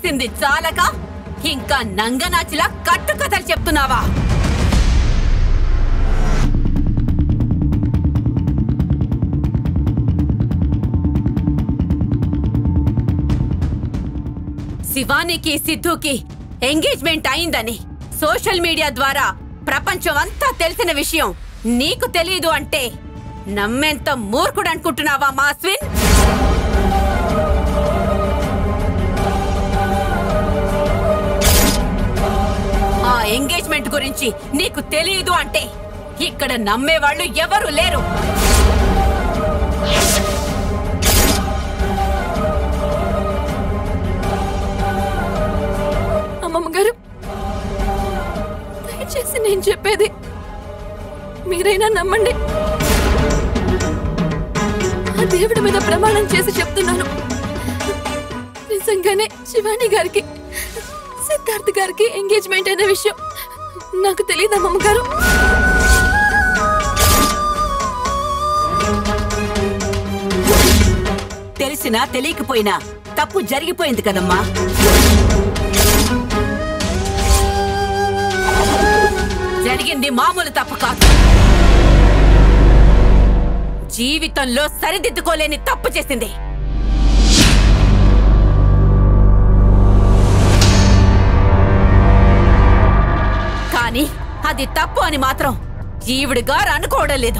చేసింది చాలక ఇంకా నంగనాచిలా కట్టుకథలు చెప్తున్నావా శివానికి సిద్ధుకి ఎంగేజ్మెంట్ అయిందని సోషల్ మీడియా ద్వారా ప్రపంచం అంతా తెలిసిన విషయం నీకు తెలీదు అంటే నమ్మేంత మూర్ఖుడు అనుకుంటున్నావా మాస్విన్ ఆ ఎంగేజ్మెంట్ గురించి నీకు తెలియదు అంటే ఇక్కడ నమ్మేవాళ్ళు ఎవరు లేరు అమ్మమ్మ గారు దయచేసి నేను చెప్పేది మీరైనా నమ్మండి ఆ దేవుడి మీద ప్రమాణం చేసి చెప్తున్నాను నిజంగానే శివాని గారికి సిద్ధార్థ్ గారికి ఎంగేజ్మెంట్ అనే విషయం నాకు తెలియదు అమ్మమ్మ గారు తెలిసినా తెలియకపోయినా తప్పు జరిగిపోయింది కదమ్మా జరిగింది మామూలు తప్పు కాదు జీవితంలో సరిదిద్దుకోలేని తప్పు చేసింది కానీ అది తప్పు అని మాత్రం ఈవిడ గారు అనుకోవడం లేదు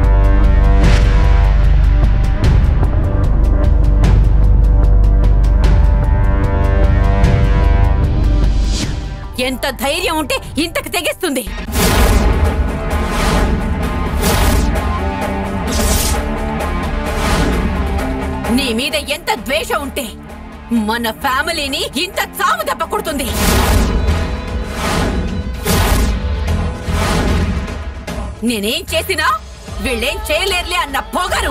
ఎంత ధైర్యం ఉంటే ఇంతకు తెగిస్తుంది నీ మీద ఎంత ద్వేషం ఉంటే మన ఫ్యామిలీని ఇంత చావు దెబ్బ కొడుతుంది నేనేం చేసినా వీళ్ళేం చేయలేరులే అన్న పొగరు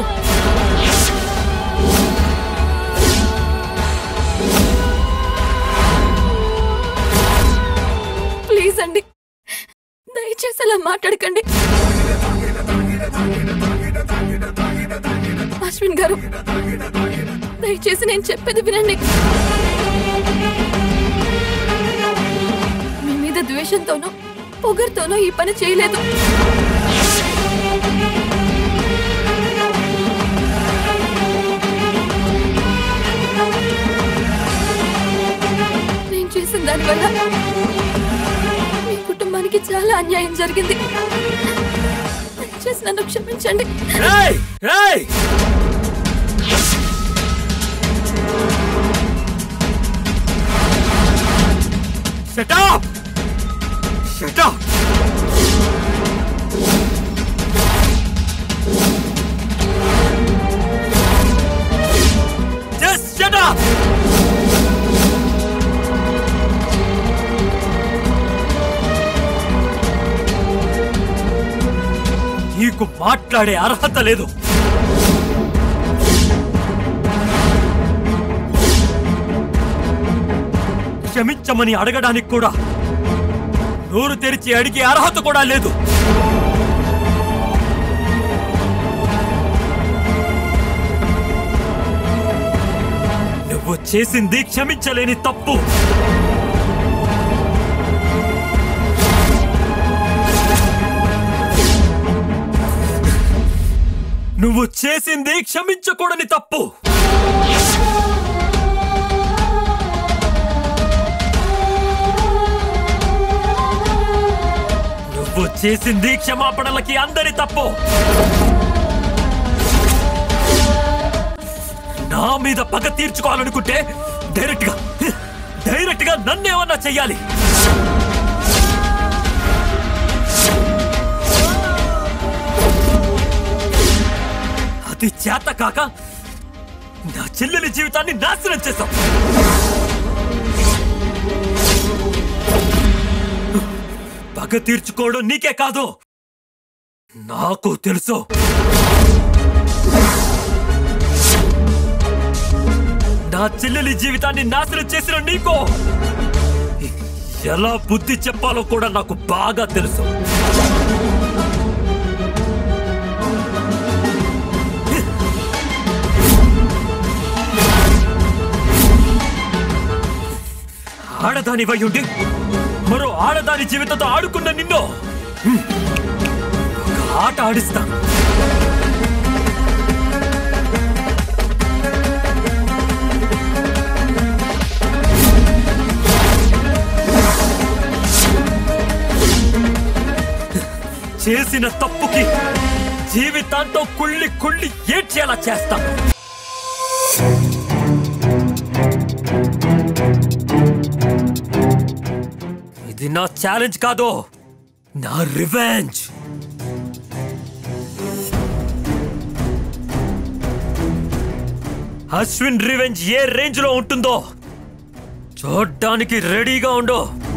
ప్లీజ్ అండి దయచేసి అలా మాట్లాడకండి అశ్విన్ గారు దయచేసి నేను చెప్పేది వినండి మీ మీద ద్వేషంతోనో పొగరుతోనో ఈ పని చేయలేదు నేను చేసిన దానివల్ల మీ కుటుంబానికి చాలా అన్యాయం జరిగింది దయచేసి నన్ను క్షమించండి రేయ్ రేయ్ Shut up! Shut up! Just shut up! నీకు మాట్లాడే అర్హత లేదు క్షమించమని అడగడానికి కూడా నోరు తెరిచి అడిగే అర్హత కూడా లేదు నువ్వు చేసింది క్షమించలేని తప్పు నువ్వు చేసింది క్షమించకూడని తప్పు నువ్వు చేసింది క్షమాపణలకి అందరి తప్పు నా మీద పగ తీర్చుకోవాలనుకుంటే డైరెక్ట్ గా డైరెక్ట్ గా నన్నేమన్నా చెయ్యాలి అది చేత కాక నా చెల్లెలి జీవితాన్ని నాశనం చేశాం పగ తీర్చుకోవడం నీకే కాదు నాకు తెలుసు నా చెల్లెలి జీవితాన్ని నాశనం చేసిన నీకో ఎలా బుద్ధి చెప్పాలో కూడా నాకు బాగా తెలుసు ఆడదాని ఉండి మరో ఆడదాని జీవితంతో ఆడుకున్న నిన్ను హ్మ్, ఒక ఆట ఆడిస్తా చేసిన తప్పుకి జీవితాంతం కుళ్ళి కుళ్ళి ఏడ్చేలా చేస్తా ఇది నా ఛాలెంజ్ కాదు నా రివెంజ్ అశ్విన్ రివెంజ్ ఏ రేంజ్ లో ఉంటుందో చూడ్డానికి రెడీగా ఉండు